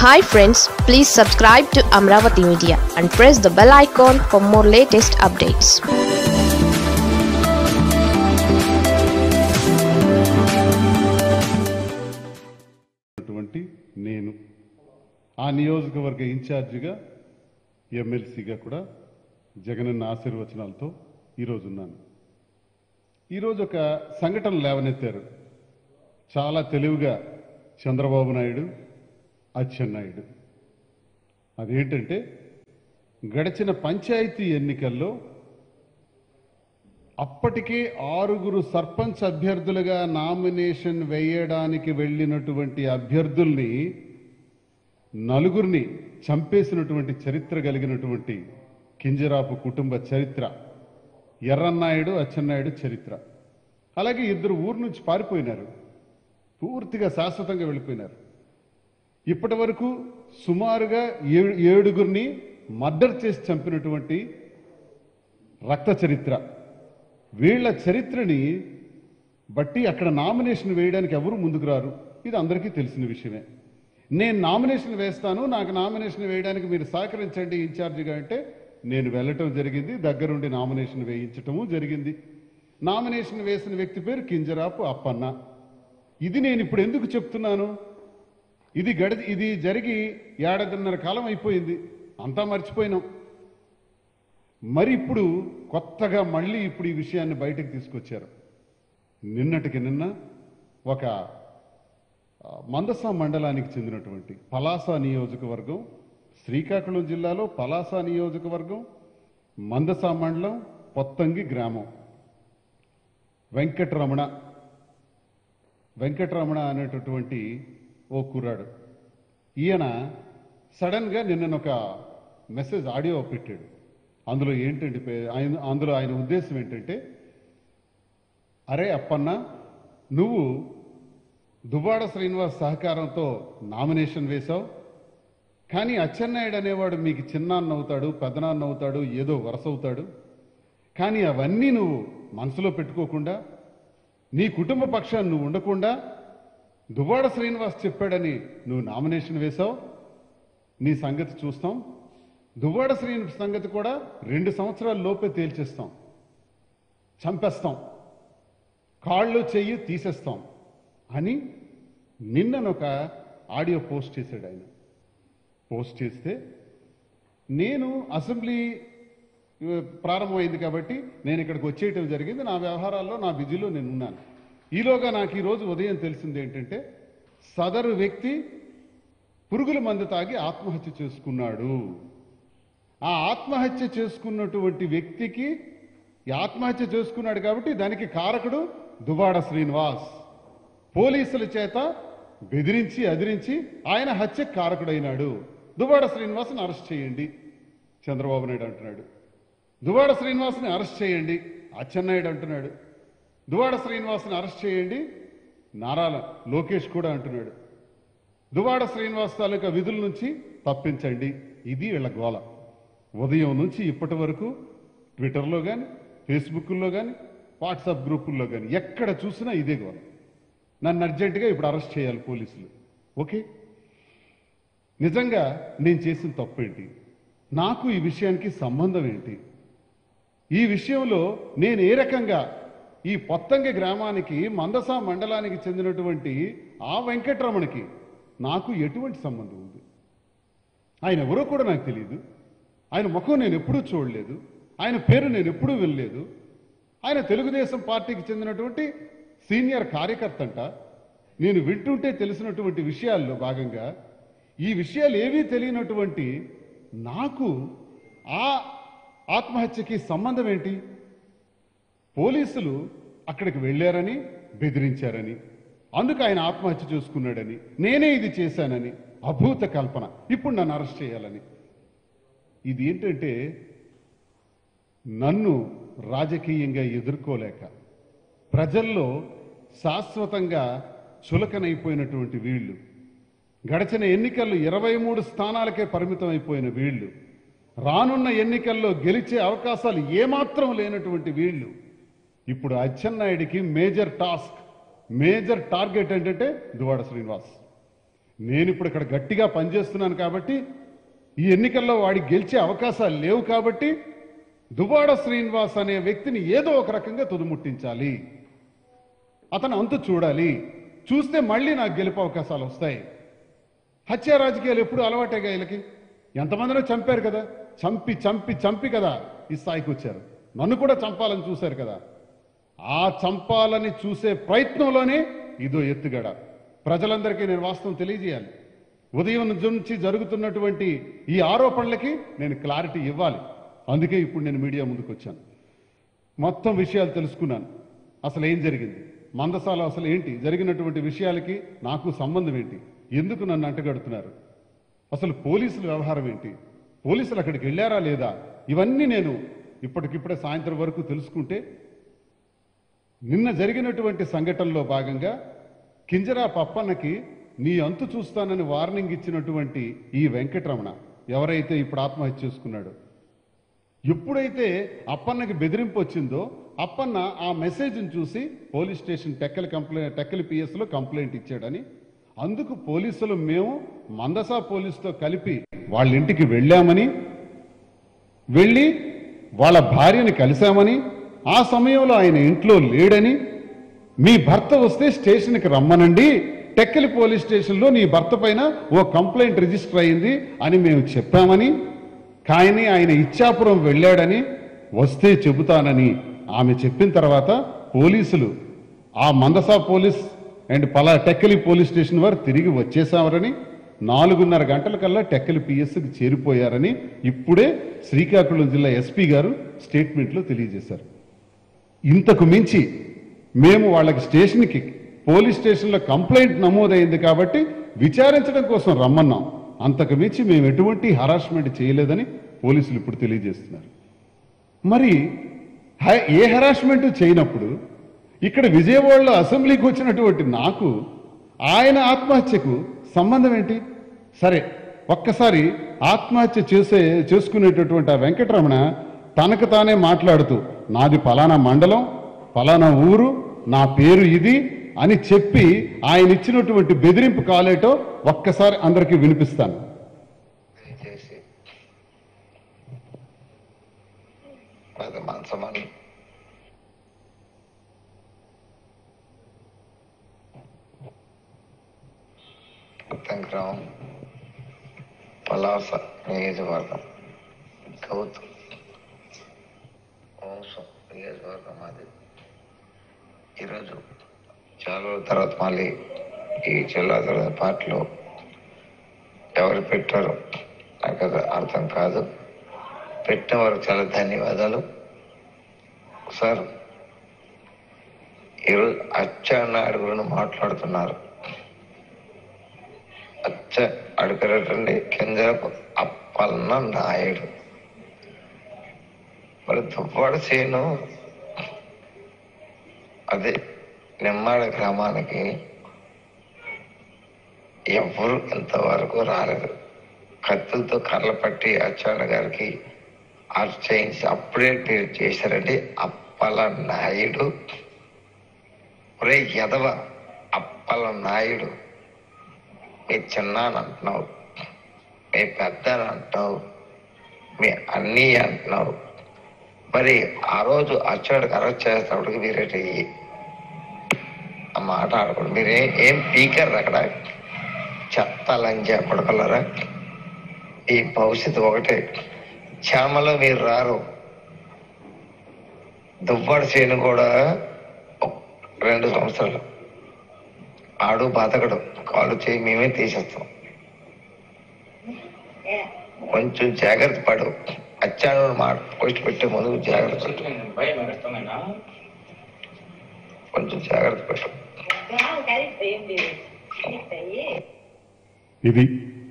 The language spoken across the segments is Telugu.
hi friends please subscribe to Amaravati media and press the bell icon for more latest updates అటువంటి నేను ఆ నియోజకవర్గ ఇన్ఛార్జిగా ఎమ్మెల్సీగా కూడా జగనన్న ఆశీర్వచనాలతో ఈరోజు ఉన్నాను ఈరోజు ఒక సంఘటన లేవనెత్తారు చాలా తెలివిగా చంద్రబాబు నాయుడు అచ్చెన్నాయుడు అదేంటంటే గడిచిన పంచాయతీ ఎన్నికల్లో అప్పటికే ఆరుగురు సర్పంచ్ అభ్యర్థులుగా నామినేషన్ వేయడానికి వెళ్ళినటువంటి అభ్యర్థుల్ని నలుగురిని చంపేసినటువంటి చరిత్ర కలిగినటువంటి కింజరాపు కుటుంబ చరిత్ర ఎర్రన్నాయుడు అచ్చెన్నాయుడు చరిత్ర అలాగే ఇద్దరు ఊరు నుంచి పారిపోయినారు పూర్తిగా శాశ్వతంగా వెళ్ళిపోయినారు ఇప్పటి వరకు సుమారుగా ఏడు ఏడుగురిని మర్డర్ చేసి చంపినటువంటి రక్త చరిత్ర వీళ్ళ చరిత్రని బట్టి అక్కడ నామినేషన్ వేయడానికి ఎవరు ముందుకు రారు ఇది అందరికీ తెలిసిన విషయమే నేను నామినేషన్ వేస్తాను నాకు నామినేషన్ వేయడానికి మీరు సహకరించండి ఇన్ఛార్జిగా అంటే నేను వెళ్ళటం జరిగింది దగ్గరుండి నామినేషన్ వేయించటము జరిగింది నామినేషన్ వేసిన వ్యక్తి పేరు కింజరాపు అప్పన్న ఇది నేను ఇప్పుడు ఎందుకు చెప్తున్నాను ఇది గడి ఇది జరిగి ఏడాదిన్నర కాలం అయిపోయింది అంతా మర్చిపోయినాం మరి ఇప్పుడు కొత్తగా మళ్ళీ ఇప్పుడు ఈ విషయాన్ని బయటకు తీసుకొచ్చారు నిన్నటికి నిన్న ఒక ఆ, మందస మండలానికి చెందినటువంటి పలాస నియోజకవర్గం శ్రీకాకుళం జిల్లాలో పలాస నియోజకవర్గం మందస మండలం పొత్తంగి గ్రామం వెంకటరమణ వెంకటరమణ అనేటటువంటి ఓ కుర్రాడు ఈయన సడన్గా నిన్న ఒక మెసేజ్ ఆడియో పెట్టాడు అందులో ఏంటంటే పే- ఆయన అందులో ఆయన ఉద్దేశం ఏంటంటే అరే అప్పన్న నువ్వు దుబాడ శ్రీనివాస్ సహకారంతో నామినేషన్ వేశావు కానీ అచ్చెన్నాయుడు అనేవాడు మీకు చిన్నాన్న అవుతాడు పెద్దనాన్న అవుతాడు ఏదో వరస అవుతాడు కానీ అవన్నీ నువ్వు మనసులో పెట్టుకోకుండా నీ కుటుంబ పక్షాన్ని నువ్వు ఉండకుండా దువ్వాడ శ్రీనివాస్ చెప్పాడని నువ్వు నామినేషన్ వేశావు నీ సంగతి చూస్తాం దువ్వాడ శ్రీనివాస్ సంగతి కూడా రెండు సంవత్సరాల లోపే తేల్చేస్తాం చంపేస్తాం కాళ్ళు చెయ్యి తీసేస్తాం అని నిన్ననొక ఆడియో పోస్ట్ చేశాడు ఆయన పోస్ట్ చేస్తే నేను అసెంబ్లీ ఆ, ప్రారంభమైంది కాబట్టి నేను ఇక్కడికి వచ్చేయటం జరిగింది నా వ్యవహారాల్లో నా బిజీలో నేను ఉన్నాను ఈలోగా నాకు ఈరోజు ఉదయం తెలిసింది ఏంటంటే సదరు వ్యక్తి పురుగుల మందు తాగి ఆత్మహత్య చేసుకున్నాడు ఆ ఆత్మహత్య చేసుకున్నటువంటి వ్యక్తికి ఈ ఆత్మహత్య చేసుకున్నాడు కాబట్టి దానికి కారకుడు దువాడ శ్రీనివాస్ పోలీసుల చేత బెదిరించి అదిరించి ఆయన హత్యకు కారకుడైనాడు దువాడ శ్రీనివాస్ని అరెస్ట్ చేయండి చంద్రబాబు నాయుడు అంటున్నాడు దువాడ శ్రీనివాస్ని అరెస్ట్ చేయండి అచ్చెన్నాయుడు అంటున్నాడు దువాడ శ్రీనివాస్ని అరెస్ట్ చేయండి నారాల లోకేష్ కూడా అంటున్నాడు దువాడ శ్రీనివాస్ తాలూకా విధుల నుంచి తప్పించండి ఇది వీళ్ళ గోల ఉదయం నుంచి ఇప్పటి వరకు ట్విట్టర్లో కానీ ఫేస్బుక్లో కానీ వాట్సాప్ గ్రూపుల్లో కానీ ఎక్కడ చూసినా ఇదే గోల నన్ను అర్జెంటుగా ఇప్పుడు అరెస్ట్ చేయాలి పోలీసులు ఓకే నిజంగా నేను చేసిన తప్పేంటి నాకు ఈ విషయానికి సంబంధం ఏంటి ఈ విషయంలో నేను ఏ రకంగా ఈ పొత్తంగి గ్రామానికి మందస మండలానికి చెందినటువంటి ఆ వెంకటరమణకి నాకు ఎటువంటి సంబంధం ఉంది ఆయన ఎవరో కూడా నాకు తెలియదు ఆయన ముఖం నేను ఎప్పుడూ చూడలేదు ఆయన పేరు నేను ఎప్పుడూ వినలేదు ఆయన తెలుగుదేశం పార్టీకి చెందినటువంటి సీనియర్ కార్యకర్త అంట నేను వింటుంటే తెలిసినటువంటి విషయాల్లో భాగంగా ఈ విషయాలు ఏవీ తెలియనటువంటి నాకు ఆ ఆత్మహత్యకి సంబంధం ఏంటి పోలీసులు అక్కడికి వెళ్ళారని బెదిరించారని అందుకు ఆయన ఆత్మహత్య చేసుకున్నాడని నేనే ఇది చేశానని అభూత కల్పన ఇప్పుడు నన్ను అరెస్ట్ చేయాలని ఇది ఏంటంటే నన్ను రాజకీయంగా ఎదుర్కోలేక ప్రజల్లో శాశ్వతంగా చులకనైపోయినటువంటి వీళ్ళు గడిచిన ఎన్నికల్లో ఇరవై మూడు స్థానాలకే పరిమితం అయిపోయిన వీళ్ళు రానున్న ఎన్నికల్లో గెలిచే అవకాశాలు ఏమాత్రం లేనటువంటి వీళ్ళు ఇప్పుడు అచ్చెన్నాయుడికి మేజర్ టాస్క్ మేజర్ టార్గెట్ ఏంటంటే దువాడ శ్రీనివాస్ నేను ఇప్పుడు ఇక్కడ గట్టిగా పనిచేస్తున్నాను కాబట్టి ఈ ఎన్నికల్లో వాడికి గెలిచే అవకాశాలు లేవు కాబట్టి దువ్వాడ శ్రీనివాస్ అనే వ్యక్తిని ఏదో ఒక రకంగా తుదుముట్టించాలి అతను అంతు చూడాలి చూస్తే మళ్ళీ నాకు గెలుపు అవకాశాలు వస్తాయి హత్య రాజకీయాలు ఎప్పుడు అలవాటేగా వీళ్ళకి ఎంతమందినో చంపారు కదా చంపి చంపి చంపి కదా ఈ స్థాయికి వచ్చారు నన్ను కూడా చంపాలని చూశారు కదా ఆ చంపాలని చూసే ప్రయత్నంలోనే ఇదో ఎత్తుగడ ప్రజలందరికీ నేను వాస్తవం తెలియజేయాలి ఉదయం నుంచి జరుగుతున్నటువంటి ఈ ఆరోపణలకి నేను క్లారిటీ ఇవ్వాలి అందుకే ఇప్పుడు నేను మీడియా ముందుకు వచ్చాను మొత్తం విషయాలు తెలుసుకున్నాను అసలు ఏం జరిగింది మందసాల అసలు ఏంటి జరిగినటువంటి విషయాలకి నాకు సంబంధం ఏంటి ఎందుకు నన్ను అంటగడుతున్నారు అసలు పోలీసుల వ్యవహారం ఏంటి పోలీసులు అక్కడికి వెళ్ళారా లేదా ఇవన్నీ నేను ఇప్పటికిప్పుడే సాయంత్రం వరకు తెలుసుకుంటే నిన్న జరిగినటువంటి సంఘటనలో భాగంగా కింజరా పప్పన్నకి నీ అంతు చూస్తానని వార్నింగ్ ఇచ్చినటువంటి ఈ వెంకటరమణ ఎవరైతే ఇప్పుడు ఆత్మహత్య చేసుకున్నాడు ఎప్పుడైతే అప్పన్నకి బెదిరింపు వచ్చిందో అప్పన్న ఆ మెసేజ్ని చూసి police station Tekkali complaint Tekkali పిఎస్లో కంప్లైంట్ ఇచ్చాడని అందుకు పోలీసులు మేము మందసా పోలీసుతో కలిపి వాళ్ళ ఇంటికి వెళ్ళామని వెళ్ళి వాళ్ళ భార్యని కలిశామని ఆ సమయంలో ఆయన ఇంట్లో లేడని మీ భర్త వస్తే స్టేషన్కి రమ్మనండి టెక్కలి పోలీస్ స్టేషన్లో నీ భర్త పైన ఓ కంప్లైంట్ రిజిస్టర్ అయింది అని మేము చెప్పామని కానీ ఆయన ఇచ్చాపురం వెళ్ళాడని వస్తే చెబుతానని ఆమె చెప్పిన తర్వాత పోలీసులు ఆ మందసా పోలీస్ అండ్ పలా టెక్కలి పోలీస్ స్టేషన్ వారు తిరిగి వచ్చేసామని నాలుగున్నర గంటల కల్లా టెక్కలి పిఎస్కి చేరిపోయారని ఇప్పుడే శ్రీకాకుళం జిల్లా ఎస్పీ గారు స్టేట్మెంట్లో తెలియజేశారు ఇంతకు మించి మేము వాళ్ళకి స్టేషన్కి పోలీస్ స్టేషన్లో కంప్లైంట్ నమోదైంది కాబట్టి విచారించడం కోసం రమ్మన్నాం అంతకు మించి మేము ఎటువంటి హరాస్మెంట్ చేయలేదని పోలీసులు ఇప్పుడు తెలియజేస్తున్నారు మరి హ- ఏ హరాస్మెంట్ చేయనప్పుడు ఇక్కడ విజయవాడలో అసెంబ్లీకి వచ్చినటువంటి నాకు ఆయన ఆత్మహత్యకు సంబంధం ఏంటి సరే ఒక్కసారి ఆత్మహత్య చేసే చేసుకునేటటువంటి ఆ వెంకటరమణ తనకు తానే మాట్లాడుతూ నాది పలానా మండలం పలానా ఊరు నా పేరు ఇది అని చెప్పి ఆయన ఇచ్చినటువంటి బెదిరింపు కాలేటో ఒక్కసారి అందరికీ వినిపిస్తాను దయచేసి అది మంచమని ఉత్తంగ్రామం పలాస నియోజకవర్గం గౌతమ్ వంశం నియోజకవర్గం అది ఈరోజు చాలా రోజుల తర్వాత మళ్ళీ ఈ జిల్లా తర్వాత పార్టీలో ఎవరు పెట్టారో నాకు అది అర్థం కాదు పెట్టిన వారికి చాలా ధన్యవాదాలు సార్ ఈరోజు అచ్చెన్నాయుడు గురించి మాట్లాడుతున్నారు అచ్చ అడుగురండి కింజరపు అప్పలన్న నాయుడు మరి దువ్వాడ సేను అదే నిమ్మాడ గ్రామానికి ఎవరు ఇంతవరకు రాలేదు కత్తులతో కర్రలు పట్టి అచ్చాడు గారికి అరెస్ట్ చేయించి అప్పుడే మీరు చేశారండి అప్పల నాయుడు ఒరే ఎదవ అప్పల నాయుడు మీ చిన్న అని అంటున్నావు మీ పెద్ద అని అంటున్నావు మీ అన్నీ అంటున్నావు మరి ఆ రోజు అచ్చాడికి అరెస్ట్ చేసేటప్పటికి మీరేంటి ఆ మాట ఆడకూడదు మీరేం ఏం పీకర్ అక్కడ చెత్త లంజా కొడకలరా ఈ భవిష్యత్తు ఒకటే శ్యామలో మీరు రారు దువ్వాడు చేయను కూడా ఒక రెండు సంవత్సరాలు ఆడు బతకడు కాలు చేయి మేమే తీసేస్తాం కొంచెం జాగ్రత్త పడు అచ్చాడు మాట పోస్ట్ పెట్టే ముందు జాగ్రత్త పడు భయం వేస్తామైనా కొంచెం జాగ్రత్త పెట్టు ఇది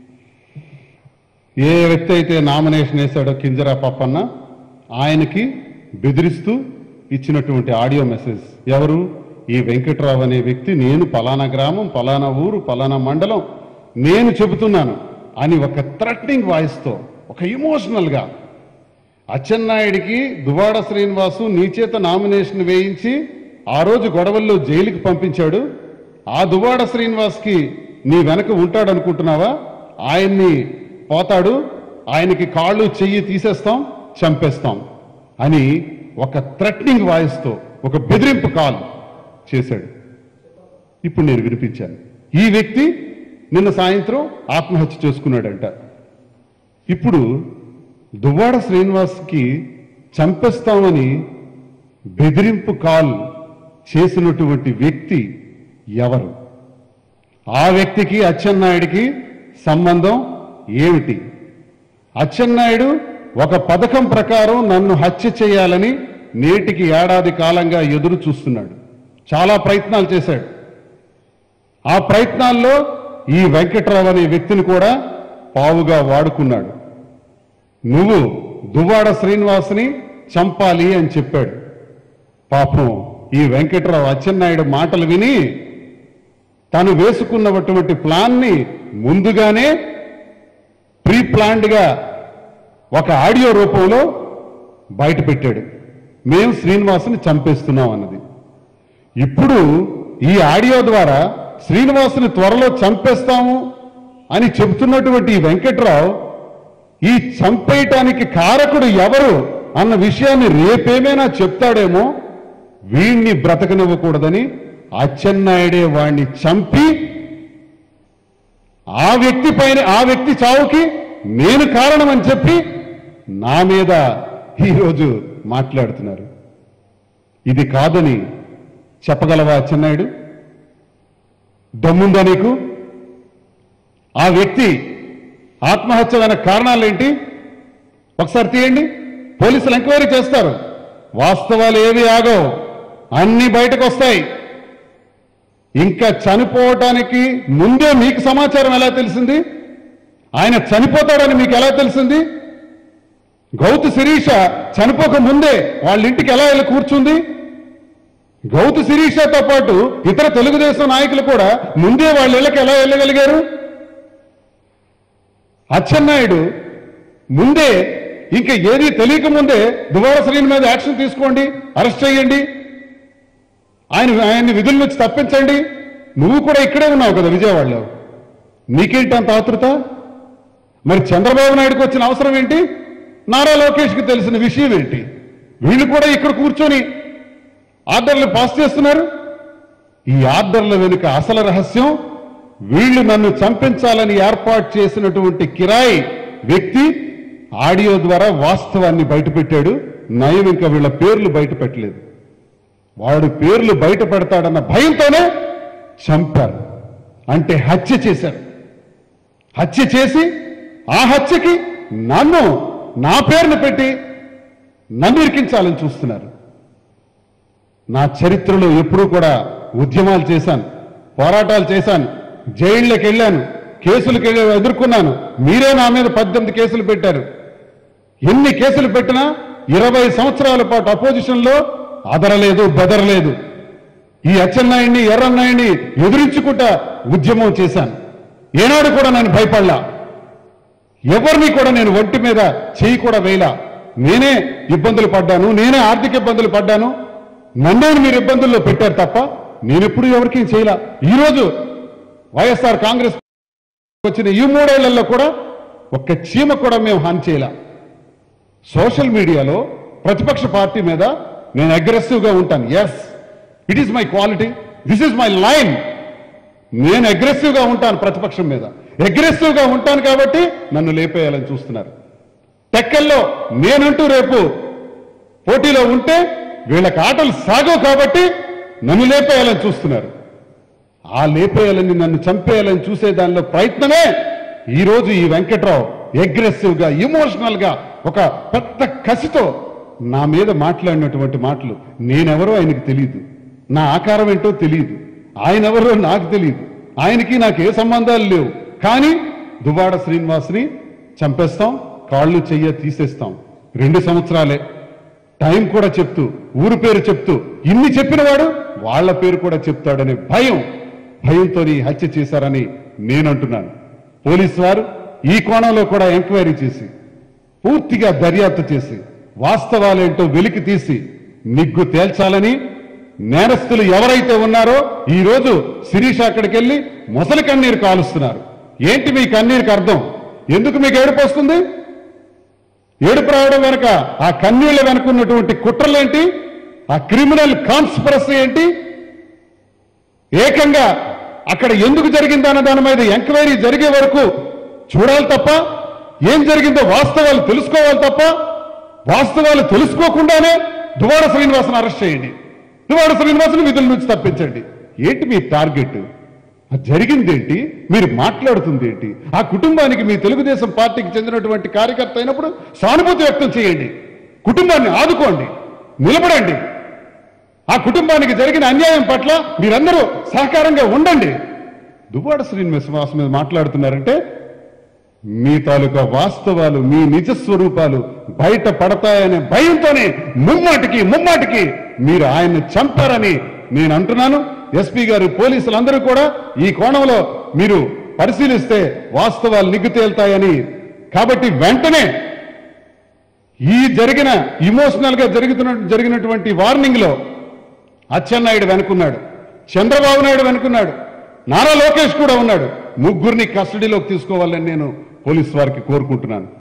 ఏ వ్యక్తి అయితే నామినేషన్ వేశాడో కింజరా పప్పన్న ఆయనకి బెదిరిస్తూ ఇచ్చినటువంటి ఆడియో మెసేజ్ ఎవరు ఈ వెంకట్రావు అనే వ్యక్తి నేను పలానా గ్రామం పలానా ఊరు పలానా మండలం నేను చెబుతున్నాను అని ఒక థ్రెట్నింగ్ వాయిస్తో ఒక ఇమోషనల్గా అచ్చెన్నాయుడికి దువాడ శ్రీనివాసు నీ చేత నామినేషన్ వేయించి ఆ రోజు గొడవల్లో జైలుకి పంపించాడు ఆ దువాడ శ్రీనివాస్కి నీ వెనక ఉంటాడనుకుంటున్నావా ఆయన్ని పోతాడు ఆయనకి కాళ్ళు చెయ్యి తీసేస్తాం చంపేస్తాం అని ఒక థ్రెట్నింగ్ వాయిస్తో ఒక బెదిరింపు కాల్ చేశాడు ఇప్పుడు నేను వినిపించాను ఈ వ్యక్తి నిన్న సాయంత్రం ఆత్మహత్య చేసుకున్నాడంట ఇప్పుడు దువ్వాడ శ్రీనివాస్కి చంపేస్తామని బెదిరింపు కాల్ చేసినటువంటి వ్యక్తి ఎవరు ఆ వ్యక్తికి అచ్చెన్నాయుడికి సంబంధం ఏమిటి అచ్చెన్నాయుడు ఒక పథకం ప్రకారం నన్ను హత్య చేయాలని నేటికి ఏడాది కాలంగా ఎదురు చూస్తున్నాడు చాలా ప్రయత్నాలు చేశాడు ఆ ప్రయత్నాల్లో ఈ వెంకట్రావు అనే వ్యక్తిని కూడా పావుగా వాడుకున్నాడు నువ్వు దువ్వాడ శ్రీనివాస్ని చంపాలి అని చెప్పాడు పాపం ఈ వెంకట్రావు అచ్చెన్నాయుడు మాటలు విని తను వేసుకున్నటువంటి ప్లాన్ని ముందుగానే ప్రీ ప్లాన్డ్గా ఒక ఆడియో రూపంలో బయట పెట్టాడు మేము శ్రీనివాసుని చంపేస్తున్నాం అన్నది ఇప్పుడు ఈ ఆడియో ద్వారా శ్రీనివాసుని త్వరలో చంపేస్తాము అని చెబుతున్నటువంటి ఈ వెంకట్రావు ఈ చంపేయటానికి కారకుడు ఎవరు అన్న విషయాన్ని రేపేమైనా చెప్తాడేమో వీణ్ణి బ్రతకనివ్వకూడదని అచ్చెన్నాయుడే వాణ్ణి చంపి ఆ వ్యక్తి పైన ఆ వ్యక్తి చావుకి నేను కారణమని చెప్పి నా మీద ఈరోజు మాట్లాడుతున్నారు ఇది కాదని చెప్పగలవా అచ్చెన్నాయుడు దమ్ముందా నీకు ఆ వ్యక్తి ఆత్మహత్య వెనక కారణాలేంటి ఒకసారి తీయండి పోలీసులు ఎంక్వైరీ చేస్తారు వాస్తవాలు ఏవి ఆగవు అన్ని బయటకు వస్తాయి ఇంకా చనిపోవటానికి ముందే మీకు సమాచారం ఎలా తెలిసింది ఆయన చనిపోతాడని మీకు ఎలా తెలిసింది గౌతు శిరీష చనిపోక ముందే వాళ్ళ ఇంటికి ఎలా వెళ్ళి కూర్చుంది గౌతు శిరీషతో పాటు ఇతర తెలుగుదేశం నాయకులు కూడా ముందే వాళ్ళ ఇళ్ళకి ఎలా వెళ్ళగలిగారు అచ్చెన్నాయుడు ముందే ఇంకా ఏది తెలియక ముందే దువార శ్రీని మీద యాక్షన్ తీసుకోండి అరెస్ట్ చేయండి ఆయన ఆయన్ని విధుల నుంచి తప్పించండి నువ్వు కూడా ఇక్కడే ఉన్నావు కదా విజయవాడలో నీకేంటి అంత ఆతృత మరి చంద్రబాబు నాయుడుకి వచ్చిన అవసరం ఏంటి నారా లోకేష్కి తెలిసిన విషయం ఏంటి వీళ్ళు కూడా ఇక్కడ కూర్చొని ఆర్డర్లు పాస్ చేస్తున్నారు ఈ ఆర్డర్ల వెనుక అసలు రహస్యం వీళ్ళు నన్ను చంపించాలని ఏర్పాటు చేసినటువంటి కిరాయి వ్యక్తి ఆడియో ద్వారా వాస్తవాన్ని బయటపెట్టాడు నయం ఇంకా వీళ్ళ పేర్లు బయట పెట్టలేదు వాడు పేర్లు బయట పెడతాడన్న భయంతోనే చంపారు అంటే హత్య చేశారు హత్య చేసి ఆ హత్యకి నన్ను నా పేరును పెట్టి నన్ను ఇరికించాలని చూస్తున్నారు నా చరిత్రలో ఎప్పుడూ కూడా ఉద్యమాలు చేశాను పోరాటాలు చేశాను జైళ్ళకి వెళ్ళాను కేసులకు వెళ్ళి ఎదుర్కొన్నాను మీరే నా మీద పద్దెనిమిది కేసులు పెట్టారు ఎన్ని కేసులు పెట్టినా ఇరవై సంవత్సరాల పాటు అపోజిషన్లో అదరలేదు బెదరలేదు ఈ అచ్చెన్నాయుడిని ఎర్రన్నాయుడిని ఎదురించుకుంటా ఉద్యమం చేశాను ఏనాడు కూడా నేను భయపడలా ఎవరిని కూడా నేను ఒంటి మీద చేయి కూడా వేయలా నేనే ఇబ్బందులు పడ్డాను నేనే ఆర్థిక ఇబ్బందులు పడ్డాను నన్నే మీరు ఇబ్బందుల్లో పెట్టారు తప్ప నేనెప్పుడు ఎవరికి చేయలా ఈరోజు వైఎస్ఆర్ కాంగ్రెస్ వచ్చిన ఈ మూడేళ్లలో కూడా ఒక్క చీమ కూడా మేము హాని చేయలా సోషల్ మీడియాలో ప్రతిపక్ష పార్టీ మీద నేను అగ్రెసివ్ గా ఉంటాను yes it is my quality this is my line నేను అగ్రెసివ్ గా ఉంటాను ప్రతిపక్షం మీద అగ్రెసివ్ గా ఉంటాను కాబట్టి నన్ను లేపేయాలని చూస్తున్నారు టెక్కల్లో నేనంటూ రేపు పోటీలో ఉంటే వీళ్ళకి ఆటలు సాగవు కాబట్టి నన్ను లేపేయాలని చూస్తున్నారు ఆ లేపేయాలని నన్ను చంపేయాలని చూసే దానిలో ప్రయత్నమే ఈ రోజు ఈ వెంకట్రావు అగ్రెసివ్ గా ఇమోషనల్ గా ఒక పెద్ద కసితో నా మీద మాట్లాడినటువంటి మాటలు నేనెవరో ఆయనకి తెలియదు నా ఆకారం ఏంటో తెలియదు ఆయన ఎవరో నాకు తెలియదు ఆయనకి నాకు ఏ సంబంధాలు లేవు కానీ దువాడ శ్రీనివాస్ని చంపేస్తాం కాళ్ళు చెయ్య తీసేస్తాం రెండు సంవత్సరాలే టైం కూడా చెప్తూ ఊరు పేరు చెప్తూ ఇన్ని చెప్పినవాడు వాళ్ళ పేరు కూడా చెప్తాడనే భయం భయంతో ఈ హత్య చేశారని నేనంటున్నాను పోలీసు వారు ఈ కోణంలో కూడా ఎంక్వైరీ చేసి పూర్తిగా దర్యాప్తు చేసి వాస్తవాలేంటో వెలికి తీసి నిగ్గు తేల్చాలని నేరస్తులు ఎవరైతే ఉన్నారో ఈ రోజు శిరీష అక్కడికి వెళ్ళి మొసలి కన్నీరు కాలుస్తున్నారు ఏంటి మీ కన్నీరుకి అర్థం ఎందుకు మీకు ఏడుపు వస్తుంది ఏడుపు రావడం వెనక ఆ కన్నీళ్ల వెనక ఉన్నటువంటి కుట్రలేంటి ఆ క్రిమినల్ కాన్స్పరసీ ఏంటి ఏకంగా అక్కడ ఎందుకు జరిగిందన్న దాని మీద ఎంక్వైరీ జరిగే వరకు చూడాలి తప్ప ఏం జరిగిందో వాస్తవాలు తెలుసుకోవాలి తప్ప వాస్తవాలు తెలుసుకోకుండానే దువాడ శ్రీనివాసన్ అరెస్ట్ చేయండి దువాడ శ్రీనివాసన్ విధుల నుంచి తప్పించండి ఏంటి మీ టార్గెట్ అది జరిగిందేంటి మీరు మాట్లాడుతుంది ఏంటి ఆ కుటుంబానికి మీ తెలుగుదేశం పార్టీకి చెందినటువంటి కార్యకర్త అయినప్పుడు సానుభూతి వ్యక్తం చేయండి కుటుంబాన్ని ఆదుకోండి నిలబడండి ఆ కుటుంబానికి జరిగిన అన్యాయం పట్ల మీరందరూ సహకారంగా ఉండండి దువ్వాడ శ్రీనివాస మీద మాట్లాడుతున్నారంటే మీ తాలూకా వాస్తవాలు మీ నిజ స్వరూపాలు బయట పడతాయనే భయంతోనే ముమ్మాటికి ముమ్మాటికి మీరు ఆయన్ని చంపారని నేను అంటున్నాను ఎస్పీ గారు పోలీసులందరూ కూడా ఈ కోణంలో మీరు పరిశీలిస్తే వాస్తవాలు నిగ్గు తేల్తాయని కాబట్టి వెంటనే ఈ జరిగిన ఇమోషనల్ గా జరుగుతున్న జరిగినటువంటి వార్నింగ్ లో అచ్చెన్నాయుడు వెనుకున్నాడు చంద్రబాబు నాయుడు వెనుకున్నాడు నారా లోకేష్ కూడా ఉన్నాడు ముగ్గురిని కస్టడీలోకి తీసుకోవాలని నేను పోలీస్ వారికి కోరుకుంటున్నాను